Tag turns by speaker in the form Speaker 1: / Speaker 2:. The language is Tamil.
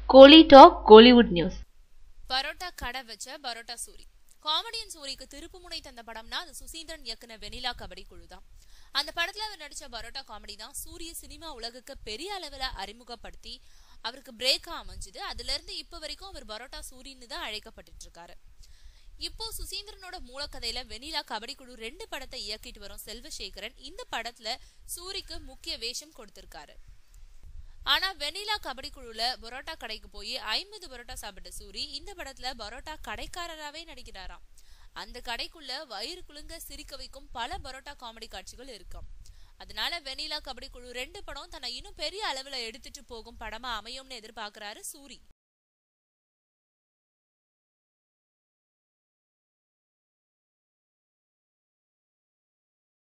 Speaker 1: கோலி டாக் கோலிவுட் நியூஸ்
Speaker 2: பரோட்டா கடை வச்ச பரோட்டா சூரி காமெடியன் சூரிக்கு திருப்புமுனை தந்த படம்னா அது சுசீந்திரன் இயக்குன வெனிலா கபடி குழு தான் அந்த படத்துல அவர் நடிச்ச பரோட்டா காமெடி தான் சூரிய சினிமா உலகுக்கு பெரிய அளவுல அறிமுகப்படுத்தி அவருக்கு பிரேக்கா அமைஞ்சுது அதுல இருந்து இப்ப வரைக்கும் அவர் பரோட்டா சூரின்னு தான் அழைக்கப்பட்டு இருக்காரு இப்போ சுசீந்திரனோட மூலக்கதையில வெனிலா கபடி குழு ரெண்டு படத்தை இயக்கிட்டு வரும் செல்வசேகரன் இந்த படத்துல சூரிக்கு முக்கிய வேஷம் கொடுத்திருக்காரு ஆனா வெனிலா கபடி குழுல பரோட்டா கடைக்கு போய் ஐம்பது பரோட்டா சாப்பிட்ட சூரி இந்த படத்துல பரோட்டா கடைக்காரராவே நடிக்கிறாராம் அந்த கடைக்குள்ள வயிறு குலுங்க சிரிக்க வைக்கும் பல பரோட்டா காமெடி காட்சிகள் இருக்கும் அதனால வெனிலா கபடி குழு ரெண்டு படம் தன்னை இன்னும் பெரிய அளவுல எடுத்துட்டு போகும் படமா அமையும்னு எதிர்பார்க்கிறாரு சூரி